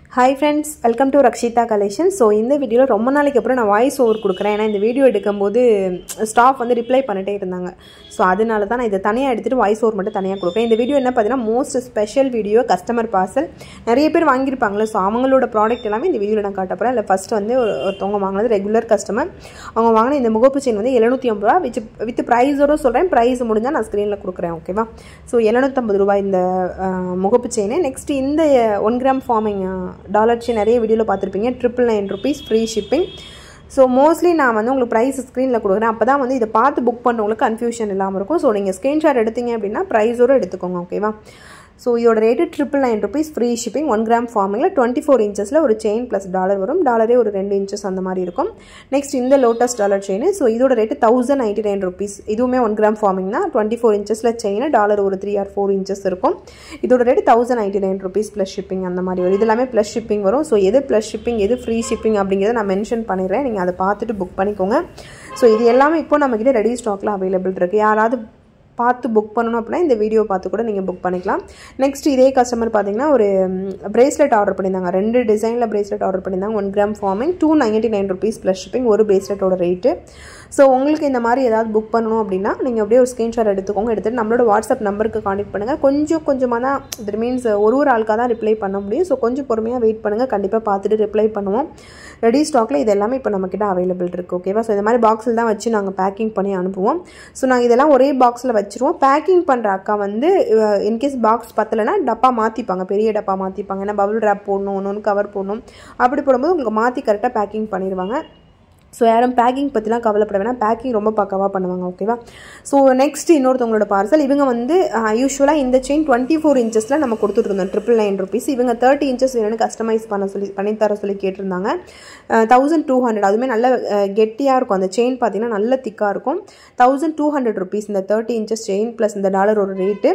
hi friends welcome to Rakshitha collection so இந்த வீடியோவில் ரொம்ப நாளைக்கு அப்புறம் நான் வாய்ஸ் ஓவர் கொடுக்குறேன் ஏன்னா இந்த வீடியோ எடுக்கும்போது ஸ்டாஃப் வந்து ரிப்ளை பண்ணிட்டே இருந்தாங்க ஸோ அதனால தான் நான் இதை தனியாக எடுத்துகிட்டு வாய்ஸ் ஓவர் மட்டும் தனியாக கொடுக்குறேன் இந்த வீடியோ என்ன பார்த்தீங்கன்னா most special video customer parcel நிறைய பேர் வாங்கியிருப்பாங்களே ஸோ அவங்களோட ப்ராடக்ட் எல்லாமே இந்த வீடியோவில் நான் காட்ட போகிறேன் இல்லை ஃபஸ்ட்டு வந்து ஒரு- ஒருத்தவங்க வாங்கினது ரெகுலர் கஸ்டமர் அவங்க வாங்கின இந்த முகப்பு செயின் வந்து எழுநூற்றி ஐம்பது ரூபா வித் வித் ப்ரைஸோட சொல்கிறேன் ப்ரைஸ் முடிஞ்சால் நான் ஸ்க்ரீனில் கொடுக்குறேன் ஓகேவா ஸோ எழுநூற்றம்பது ரூபாய் இந்த அஹ், முகப்பு செயின் நெக்ஸ்ட் இந்த one gram forming dollar chain நிறைய வீடியோவில் பார்த்துருப்பீங்க triple nine rupees free shipping so mostly நான் வந்து உங்களுக்கு ப்ரைஸ் ஸ்க்ரீனில் கொடுக்குறேன் அப்போ தான் வந்து இதை பார்த்து புக் பண்ணுறவங்களுக்கு கன்ஃபியூஷன் இல்லாமல் இருக்கும் ஸோ நீங்கள் ஸ்க்ரீன்ஷாட் எடுத்தீங்க அப்படின்னா ப்ரைஸோடு எடுத்துக்கோங்க ஓகேவா ஸோ இதோட rate triple nine rupees free shipping one gram ஃபார்மிங்கில் டுவெண்ட்டி ஃபோர் இன்ச்சஸில் ஒரு செயின் ப்ளஸ் டாலர் வரும் டாலரே ஒரு ரெண்டு இன்ச்சஸ் அந்த மாதிரி இருக்கும் நெக்ஸ்ட் இந்த லோட்டஸ் டாலர் செயின் ஸோ இதோட rate thousand ninety nine rupees இதுவுமே ஒன் கிராம் ஃபார்மிங் தான் டுவெண்ட்டி ஃபோர் இன்ச்சஸில் செயின் டாலர் ஒரு த்ரீ ஆர் ஃபோர் இன்ச்சஸ் இருக்கும் இதோட rate thousand ninety nine rupees plus shipping அந்த மாதிரி வரும் இது எல்லாமே ப்ளஸ் ஷிப்பிங் வரும் ஸோ எது ப்ளஸ் ஷிப்பிங் எது ஃப்ரீ ஷிப்பிங் அப்படிங்கிறத நான் மென்ஷன் பண்ணிடுறேன் நீங்கள் அதை பார்த்துட்டு புக் பண்ணிக்கோங்க ஸோ இது எல்லாமே இப்போ நம்மக்கிட்ட ரெடி ஸ்டாக்கில் அவைலபிள் இருக்குது யாராவது பார்த்து புக் பண்ணணும் அப்படின்னா இந்த வீடியோ பார்த்து கூட நீங்கள் புக் பண்ணிக்கலாம் நெக்ஸ்ட் இதே கஸ்டமர் பார்த்தீங்கன்னா ஒரு பிரேஸ்லெட் ஆர்டர் பண்ணியிருந்தாங்க ரெண்டு டிசைனில் பிரேஸ்லெட் ஆர்டர் பண்ணியிருந்தாங்க one gram forming two ninety nine rupees plus shipping ஒரு பிரேஸ்லெட்டோட ரேட்டு ஸோ உங்களுக்கு இந்த மாதிரி ஏதாவது புக் பண்ணணும் அப்படின்னா நீங்கள் அப்படியே ஒரு ஸ்க்ரீன்ஷாட் எடுத்துக்கோங்க எடுத்துகிட்டு நம்மளோட வாட்ஸ்அப் நம்பருக்கு காண்டாக்ட் பண்ணுங்கள் கொஞ்சம் கொஞ்சமாக தான் இது மீன்ஸ் ஒரு ஒரு ஆளுக்காக தான் ரிப்ளை பண்ண முடியும் ஸோ கொஞ்சம் பொறுமையாக வெயிட் பண்ணுங்கள் கண்டிப்பாக பார்த்துட்டு ரிப்ளை பண்ணுவோம் ரெடி ஸ்டாக்கில் இது எல்லாமே இப்போ நம்மக்கிட்ட அவைலபிள் இருக்குது ஓகேவா ஸோ இந்த மாதிரி பாக்ஸில் தான் வச்சு நாங்கள் பேக்கிங் பண்ணி அனுப்புவோம் ஸோ நாங்கள் இதெல்லாம் ஒரே பாக்ஸில் வச்சுருவோம் பேக்கிங் பண்ணுற அக்கா வந்து இன்கேஸ் பாக்ஸ் பத்தலைன்னா டப்பா மாற்றிப்பாங்க பெரிய டப்பா மாற்றிப்பாங்க ஏன்னா பபுள் ரேப் போடணும் ஒன்று ஒன்று கவர் போடணும் அப்படி போடும்போது உங்களுக்கு மாற்றி கரெக்டாக பேக்கிங் பண்ணிடுவாங்க ஸோ யாரும் பேக்கிங் பற்றிலாம் கவலைப்பட வேணாம் பேக்கிங் ரொம்ப பக்காவாக பண்ணுவாங்க ஓகேவா ஸோ நெக்ஸ்ட் இன்னொருத்தவங்களோட பார்சல் இவங்க வந்து யூஸ்வலாக இந்த செயின் டுவெண்ட்டி ஃபோர் இன்ச்சஸில் நம்ம கொடுத்துட்டு இருந்தோம் ட்ரிபிள் நைன் ருபீஸ் இவங்க தேர்ட்டி இன்ச்சஸ் வேணும்னு கஸ்டமைஸ் பண்ண சொல்லி பண்ணி தர சொல்லி கேட்டிருந்தாங்க தௌசண்ட் டூ ஹண்ட்ரட் அதுவுமே நல்ல கெட்டியாக இருக்கும் அந்த செயின் பார்த்தீங்கன்னா நல்ல திக்காக இருக்கும் தௌசண்ட் டூ ஹண்ட்ரட் ருபீஸ் இந்த தேர்ட்டி இன்ச்சஸ் செயின் ப்ளஸ் இந்த டாலர் ஒரு ரேட்டு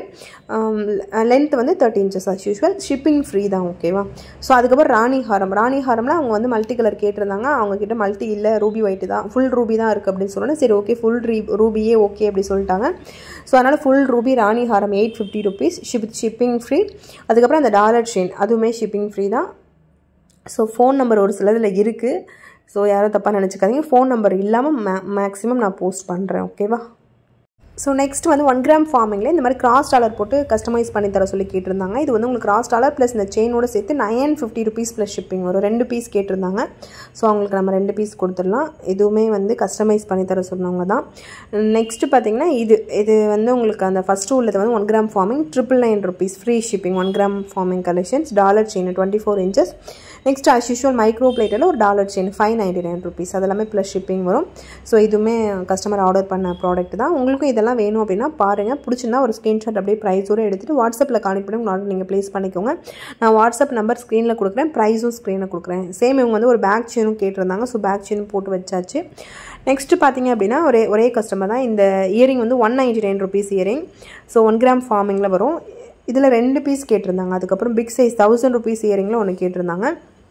லென்த் வந்து thirty inches as usual shipping free தான் ஓகேவா ஸோ அதுக்கப்புறம் ராணி ஹாரம் ராணி ஹாரம்ல அவங்க வந்து மல்டி கலர் கேட்டிருந்தாங்க அவங்க கிட்ட மல்டி இல்லை ரூபி ஒயிட் தான் ஃபுல் ரூபி தான் இருக்குது அப்படின்னு சொன்னோன்னே சரி ஓகே ஃபுல் ரீ ரூபியே ஓகே அப்படி சொல்லிட்டாங்க ஸோ அதனால் ஃபுல் ரூபி ராணி ஹாரம் eight fifty rupees ship shipping free அதுக்கப்புறம் அந்த டாலர் செயின் அதுவுமே ஷிப்பிங் ஃப்ரீ தான் ஸோ ஃபோன் நம்பர் ஒரு சிலதில் இருக்குது ஸோ யாரும் தப்பாக நினச்சிக்காதீங்க ஃபோன் நம்பர் இல்லாமல் மே மேக்ஸிமம் நான் போஸ்ட் பண்ணுறேன் ஓகேவா ஸோ நெக்ஸ்ட் வந்து ஒன் கிராம் ஃபார்மிங்கில் இந்த மாதிரி கிராஸ் டாலர் போட்டு கஸ்டமைஸ் பண்ணி தர சொல்லி கேட்டிருந்தாங்க இது வந்து உங்களுக்கு கிராஸ் டாலர் ப்ளஸ் இந்த செயினோட சேர்த்து nine fifty rupees plus shipping வரும் ரெண்டு பீஸ் கேட்டிருந்தாங்க ஸோ அவங்களுக்கு நம்ம ரெண்டு பீஸ் கொடுத்துடலாம் இதுவுமே வந்து கஸ்டமைஸ் பண்ணி தர சொன்னவங்க தான் நெக்ஸ்ட்டு பார்த்தீங்கன்னா இது இது வந்து உங்களுக்கு அந்த ஃபஸ்ட்டு உள்ளது வந்து one gram forming triple nine rupees free shipping one gram forming collections dollar chain twenty four inches next as usual micro பிளேட்டில் ஒரு dollar chain five ninety nine rupees அதெல்லாமே ப்ளஸ் ஷிப்பிங் வரும் ஸோ இதுவுமே customer order பண்ண product தான் உங்களுக்கும் இதெல்லாம் வேணும் அப்படின்னா பாருங்கள் பிடிச்சிருந்தா ஒரு ஸ்க்ரீன்ஷாட் அப்படியே ப்ரைஸோடு எடுத்துகிட்டு வாட்ஸ்அப்பில் கான்டெக்ட் பண்ணி உங்கள் ஆர்டர் நீங்கள் ப்ளேஸ் பண்ணிக்கோங்க நான் வாட்ஸ்அப் நம்பர் ஸ்க்ரீனில் கொடுக்குறேன் ப்ரைஸும் ஸ்க்ரீனில் கொடுக்குறேன் சேம் இவங்க வந்து ஒரு பேக் செயினும் கேட்டிருந்தாங்க ஸோ பேக் செயினும் போட்டு வச்சாச்சு நெக்ஸ்ட்டு பார்த்தீங்க அப்படின்னா ஒரே ஒரே கஸ்டமர் தான் இந்த இயரிங் வந்து one ninety nine rupees earring so one gram ஃபார்மிங்கில் வரும் இதில் ரெண்டு பீஸ் கேட்டிருந்தாங்க அதுக்கப்புறம் பிக் சைஸ் தௌசண்ட் ருபீஸ் இயரிங்கில் ஒன்று கேட்டிருந்தாங்க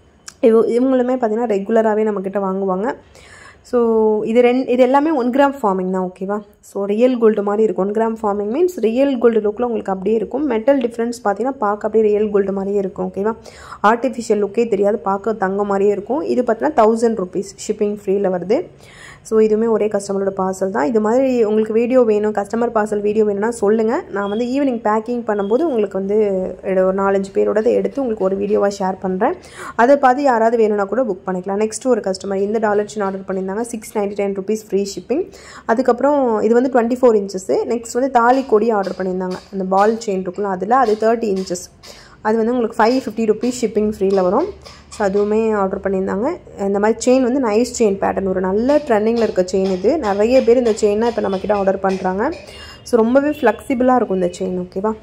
இவ இவங்களுமே பார்த்தீங்கன்னா ரெகுலராகவே நம்மக்கிட்ட வாங்குவாங்க ஸோ இது ரெண்டு இது எல்லாமே ஒன் கிராம் ஃபார்மிங் தான் ஓகேவா ஸோ ரியல் கோல்டு மாதிரி இருக்கும் one gram forming means real gold லுக்கில் உங்களுக்கு அப்படியே இருக்கும் மெட்டல் டிஃப்ரென்ஸ் பார்த்தீங்கன்னா பார்க்க அப்படியே ரியல் கோல்டு மாதிரியே இருக்கும் ஓகேவா ஆர்டிஃபிஷியல் லுக்கே தெரியாது பார்க்க தங்க மாதிரியே இருக்கும் இது பார்த்தீங்கன்னா தௌசண்ட் ருபீஸ் ஷிப்பிங் ஃப்ரீயில் வருது ஸோ இதுவுமே ஒரே கஸ்டமரோட பார்சல் தான் இது மாதிரி உங்களுக்கு வீடியோ வேணும் கஸ்டமர் பார்சல் வீடியோ வேணும்னா சொல்லுங்கள் நான் வந்து ஈவினிங் பேக்கிங் பண்ணும்போது உங்களுக்கு வந்து எடு- ஒரு நாலஞ்சு பேரோடதை எடுத்து உங்களுக்கு ஒரு வீடியோவாக ஷேர் பண்ணுறேன் அதை பார்த்து யாராவது வேணும்னா கூட புக் பண்ணிக்கலாம் நெக்ஸ்ட் ஒரு கஸ்டமர் இந்த டாலர் சின் ஆர்டர் பண்ணியிருந்தாங்க six ninety nine rupees free shipping அதுக்கப்புறம் இது வந்து டுவெண்ட்டி ஃபோர் இன்ச்சஸ்ஸு நெக்ஸ்ட் வந்து தாலி கொடி ஆர்டர் பண்ணியிருந்தாங்க அந்த பால் செயின் இருக்குல்ல அதில் அது தேர்ட்டி இன்ச்சஸ் அது வந்து உங்களுக்கு ஃபைவ் ஃபிஃப்டி ருபீஸ் ஷிப்பிங் ஃப்ரீயில் வரும் ஸோ அதுவுமே ஆர்டர் பண்ணியிருந்தாங்க இந்த மாதிரி செயின் வந்து நைஸ் செயின் பேட்டர்ன் ஒரு நல்ல ட்ரெண்டிங்கில் இருக்க செயின் இது நிறைய பேர் இந்த செயினை இப்போ நம்மக்கிட்ட ஆர்டர் பண்ணுறாங்க ஸோ ரொம்பவே ஃப்ளெக்சிபிளாக இருக்கும் இந்த செயின் ஓகேவா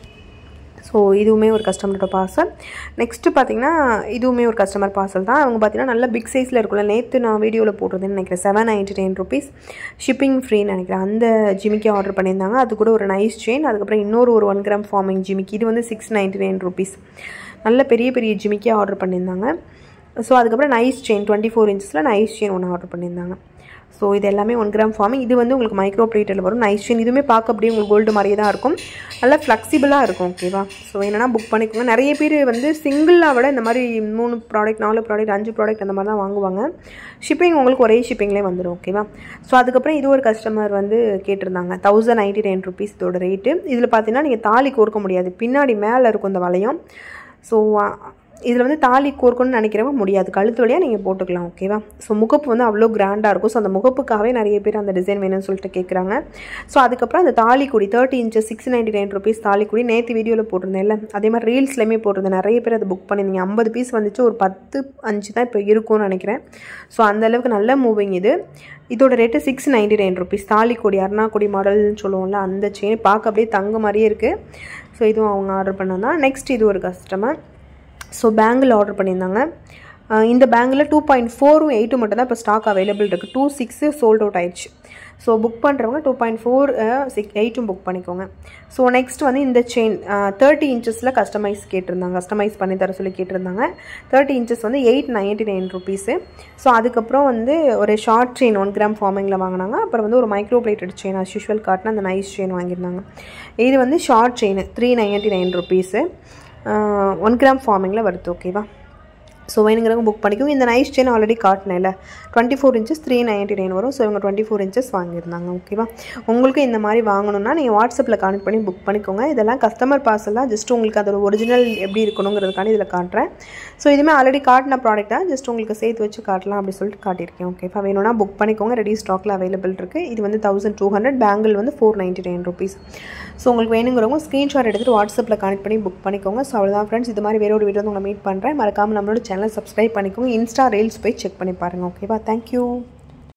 ஸோ இதுவுமே ஒரு கஸ்டமரோட பார்சல் நெக்ஸ்ட்டு பார்த்தீங்கன்னா இதுவுமே ஒரு கஸ்டமர் பார்சல் தான் அவங்க பார்த்தீங்கன்னா நல்ல பிக் சைஸில் இருக்கும்ல நேற்று நான் வீடியோவில் போட்டிருந்தேன்னு நினைக்கிறேன் seven ninety nine rupees shipping ஃப்ரீன்னு நினைக்கிறேன் அந்த ஜிமிக்கி ஆர்டர் பண்ணியிருந்தாங்க அது கூட ஒரு நைஸ் செயின் அதுக்கப்புறம் இன்னொரு ஒரு ஒன் கிராம் ஃபார்மிங் ஜிமிக்கி இது வந்து சிக்ஸ் நைன்டி நைன் ருபீஸ் நல்ல பெரிய பெரிய ஜிமிக்கி ஆர்டர் பண்ணியிருந்தாங்க ஸோ அதுக்கப்புறம் நைஸ் செயின் டுவெண்ட்டி ஃபோர் இன்ச்சஸில் நைஸ் செயின் ஒன்று ஆர்டர் பண்ணியிருந்தாங்க ஸோ இது எல்லாமே ஒன் கிராம் ஃபார்மிங் இது வந்து உங்களுக்கு மைக்ரோ ப்ளேட்டில் வரும் நைஸ் செயின் இதுவுமே பார்க்க அப்படியே உங்களுக்கு கோல்டு மாதிரியே தான் இருக்கும் நல்லா ஃப்ளெக்சிபிளாக இருக்கும் ஓகேவா ஸோ என்னென்னா புக் பண்ணிக்கோங்க நிறைய பேர் வந்து சிங்கிளாக விட இந்த மாதிரி மூணு ப்ராடக்ட் நாலு ப்ராடக்ட் அஞ்சு ப்ராடக்ட் அந்த மாதிரி தான் வாங்குவாங்க ஷிப்பிங் உங்களுக்கு ஒரே ஷிப்பிங்லேயே வந்துடும் ஓகேவா ஸோ அதுக்கப்புறம் இது ஒரு கஸ்டமர் வந்து கேட்டிருந்தாங்க தௌசண்ட் நைன்ட்டி நைன் ருபீஸ் இதோட ரேட்டு இதில் பார்த்தீங்கன்னா நீங்கள் தாலி கோர்க்க முடியாது பின்னாடி மேலே இருக்கும் இந்த வளையம் ஸோ இதில் வந்து தாலி கோர்க்கணும்னு நினைக்கிறவங்க முடியாது கழுத்து வழியாக நீங்கள் போட்டுக்கலாம் ஓகேவா ஸோ முகப்பு வந்து அவ்வளோ கிராண்டாக இருக்கும் ஸோ அந்த முகப்புக்காகவே நிறைய பேர் அந்த டிசைன் வேணும்னு சொல்லிட்டு கேட்குறாங்க ஸோ அதுக்கப்புறம் அந்த தாலிக்குடி thirty inches six ninety nine rupees தாலிக்குடி நேற்று வீடியோவில் போட்டிருந்தேன்ல அதே மாதிரி ரீல்ஸ்லையுமே போட்டிருந்தேன் நிறைய பேர் அதை புக் பண்ணியிருந்தீங்க ஐம்பது பீஸ் வந்துச்சு ஒரு பத்து அஞ்சு தான் இப்போ இருக்கும்னு நினைக்கிறேன் ஸோ அந்தளவுக்கு நல்ல மூவிங் இது இதோட rate six ninety nine rupees தாலிக்கொடி அருணாக்குடி மாடல்னு சொல்லுவோம்ல அந்த செயின் பார்க்க அப்படியே தங்க மாதிரியே இருக்குது ஸோ இதுவும் அவங்க ஆர்டர் பண்ணதான் நெக்ஸ்ட் இது ஒரு கஸ்டமர் ஸோ பேங்கிள் ஆர்டர் பண்ணியிருந்தாங்க இந்த பேங்கில் டூ பாயிண்ட் ஃபோரும் எயிட்டும் மட்டும் தான் இப்போ ஸ்டாக் அவைலபிள் இருக்குது டூ சிக்ஸு சோல்ட் அவுட் ஆயிடுச்சு ஸோ புக் பண்ணுறவங்க டூ பாயிண்ட் ஃபோர் சிக்ஸ் எயிட்டும் புக் பண்ணிக்கோங்க ஸோ நெக்ஸ்ட் வந்து இந்த செயின் தேர்ட்டி இன்ச்சஸில் கஸ்டமைஸ் கேட்டிருந்தாங்க கஸ்டமைஸ் பண்ணி தர சொல்லி கேட்டிருந்தாங்க தேர்ட்டி இன்ச்சஸ் வந்து eight ninety nine rupees so அதுக்கப்புறம் வந்து ஒரு ஷார்ட் செயின் ஒன் கிராம் ஃபார்மிங்கில் வாங்கினாங்க அப்புறம் வந்து ஒரு micro plated chain as usual காட்டின அந்த நைஸ் செயின் வாங்கியிருந்தாங்க இது வந்து short chain three ninety nine rupees one gram ஃபார்மிங்கில் வருது ஓகேவா ஸோ வேணுங்கிறவங்க புக் பண்ணிக்கோங்க இந்த நைஸ் செயின் ஆல்ரெடி காட்டினேன்ல twenty four inches three ninety nine வரும் ஸோ இவங்க டுவெண்ட்டி ஃபோர் இன்ச்சஸ் வாங்கியிருந்தாங்க ஓகேவா உங்களுக்கு இந்த மாதிரி வாங்கணும்னா நீங்கள் வாட்ஸ்அப்பில் கான்டெக்ட் பண்ணி புக் பண்ணிக்கோங்க இதெல்லாம் கஸ்டமர் பார்சலாக ஜஸ்ட் உங்களுக்கு அதோட ஒரிஜினல் எப்படி இருக்கணுங்கிறதுக்காண்டி இதில் காட்டுறேன் ஸோ இதுவுமே ஆல்ரெடி காட்டின ப்ராடக்டாக ஜஸ்ட் உங்களுக்கு சேர்த்து வச்சு காட்டலாம் அப்படி சொல்லிட்டு காட்டியிருக்கேன் ஓகேவா வேணும்னா புக் பண்ணிக்கோங்க ரெடி ஸ்டாக்கில் அவைலபிள் இருக்குது இது வந்து தௌசண்ட் டூ ஹண்ட்ரட் பேங்கிள் வந்து four ninety nine rupees so உங்களுக்கு வேணுங்கிறவங்க ஸ்க்ரீன்ஷாட் எடுத்துகிட்டு வாட்ஸ்அப்பில் கனெக்ட் பண்ணி புக் பண்ணிக்கோங்க ஸோ அவ்வளோதான் ஃப்ரெண்ட்ஸ் இது மாதிரி வேற ஒரு வீடியோ வந்து உங்களை மீட் பண்ணுறேன் மறக்காமல் நம்மளோட சேனல் சப்ஸ்கிரைப் பண்ணிக்கோங்க இன்ஸ்டா ரீல்ஸ் போய் செக் பண்ணி பாருங்கள் ஓகேவா தேங்க்யூ